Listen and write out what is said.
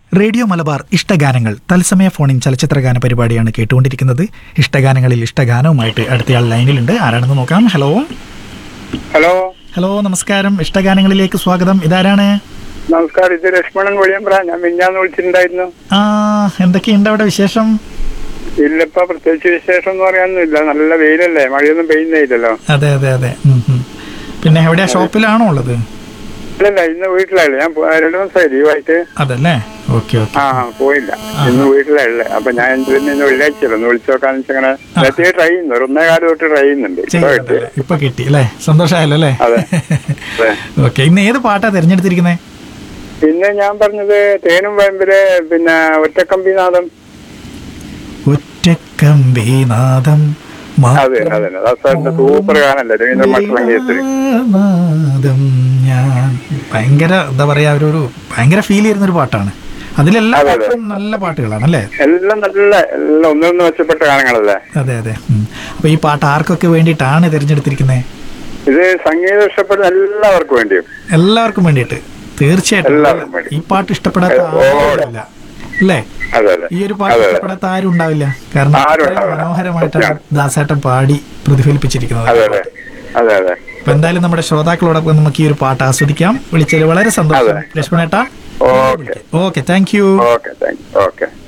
Radio Malabar ഇഷ്ടഗാനങ്ങൾ തത്സമയ ഫോണിൻ ചലച്ചിത്രഗാന പരിപാടിയാണ് കേട്ടുകൊണ്ടിരിക്കുന്നത് ഇഷ്ടഗാനങ്ങളിൽ ഇഷ്ടഗാനവുമായിട്ട് അടുത്തയാൾ ലൈനിലുണ്ട് ആരാണെന്ന് നോക്കാം ഹലോ ഹലോ ഹലോ നമസ്കാരം ഇഷ്ടഗാനങ്ങളിലേക്ക് സ്വാഗതം ഇതാരാണ് നമസ്കാരം ഇത് ലക്ഷ്മണൻ വഴിയമ്പ്ര ഞാൻ മിഞ്ഞാന്ന് വിളിച്ചിട്ടുണ്ടായിരുന്നു ആ എന്തൊക്കെയുണ്ട് അവിടെ വിശേഷം ഇല്ലപ്പ പ്രത്യേകിച്ച് വിശേഷം എന്ന് പറയാനൊന്നുമില്ല നല്ല വെയിലല്ലേ മഴയൊന്നും പെയ്യുന്നേ ഇല്ലല്ലോ അതെ അതെ അതെ ഉം, ഉം. പിന്നെ എവിടെയാ ഷോപ്പിലാണോ ഉള്ളത് ഇല്ലല്ല ഇന്ന് വീട്ടിലല്ലേ ഞാൻ പോ- രണ്ടു ദിവസമായി ലീവായിട്ട് അതല്ലേ ഓക്കെ ഓക്കെ ആ പോയില്ല ഇന്ന് വീട്ടിലല്ലേ അപ്പൊ ഞാൻ എന്ത് പിന്നെ ഇന്ന് വെള്ളിയാഴ്ചയല്ലോ ഒന്ന് വിളിച്ചു നോക്കാന്ന് വെച്ചാൽ അങ്ങനെ നേരത്തെ ട്രൈ ചെയ്യുന്നു ഒരു ഒന്നേ കാലം തൊട്ട് ട്രൈ ചെയ്യുന്നുണ്ട് ഇപ്പൊ കിട്ടി. ചെയ്യുന്നുണ്ടല്ലേ? ഇപ്പൊ കിട്ടി അല്ലേ സന്തോഷമായല്ലോ അല്ലേ അതെ അതെ. ഓക്കെ ഇന്ന് ഏത് പാട്ടാ തിരഞ്ഞെടുത്തിരിക്കുന്നത് പിന്നെ ഞാൻ പറഞ്ഞത് തേനും വയമ്പിലെ പിന്നെ ഒറ്റക്കമ്പിനാഥം ഒറ്റക്കമ്പീനാദം അതെ അതെ ദാസാറിന്റെ സൂപ്പർ ഗാനല്ലേ രവീന്ദ്ര മാഷ് സംഗീതത്തിൽ നാദം ഞാൻ ഭയങ്കര എന്താ പറയാ ഒരു ഒരു ഭയങ്കര ഫീൽ ചെയ്യുന്ന ഒരു പാട്ടാണ് അതിലെല്ലാ അതെ, അതെ. പാട്ടും നല്ല പാട്ടുകളാണ് അല്ലേ എല്ലാം നല്ല എല്ലാം ഒന്നൊന്ന് മെച്ചപ്പെട്ട ഗാനങ്ങളല്ലേ അതെ അതെ ഉം. അപ്പൊ ഈ പാട്ട് ആർക്കൊക്കെ വേണ്ടിയിട്ടാണ് തിരഞ്ഞെടുത്തിരിക്കുന്നത് ഇത് സംഗീതം ഇഷ്ടപ്പെടുന്ന എല്ലാവർക്കും വേണ്ടിയും എല്ലാവർക്കും വേണ്ടിയിട്ട് തീർച്ചയായിട്ടും എല്ലാവർക്കും വേണ്ടി. ഈ പാട്ട് ഇഷ്ടപ്പെടാത്ത ഓ. ആരുമില്ല അല്ലേ അതെ അതെ ഈ ഒരു പാട്ട് അതെ അതെ ഇഷ്ടപ്പെടാത്ത ആരും ഉണ്ടാവില്ല കാരണം ആരും അത്രയും ഉണ്ടാവില്ല. മനോഹരമായിട്ടാണ് സത്യമാണ്. ദാസേട്ടൻ പാടി പ്രതിഫലിപ്പിച്ചിരിക്കുന്നത് അതെ അതെ അതെ അതെ അപ്പൊ എന്തായാലും നമ്മുടെ ശ്രോതാക്കളോടൊപ്പം നമുക്ക് ഈ ഒരു പാട്ട് ആസ്വദിക്കാം വിളിച്ചതിൽ വളരെ സന്തോഷം അതെ. ലക്ഷ്മണേട്ടാ okay okay thank you okay thank you okay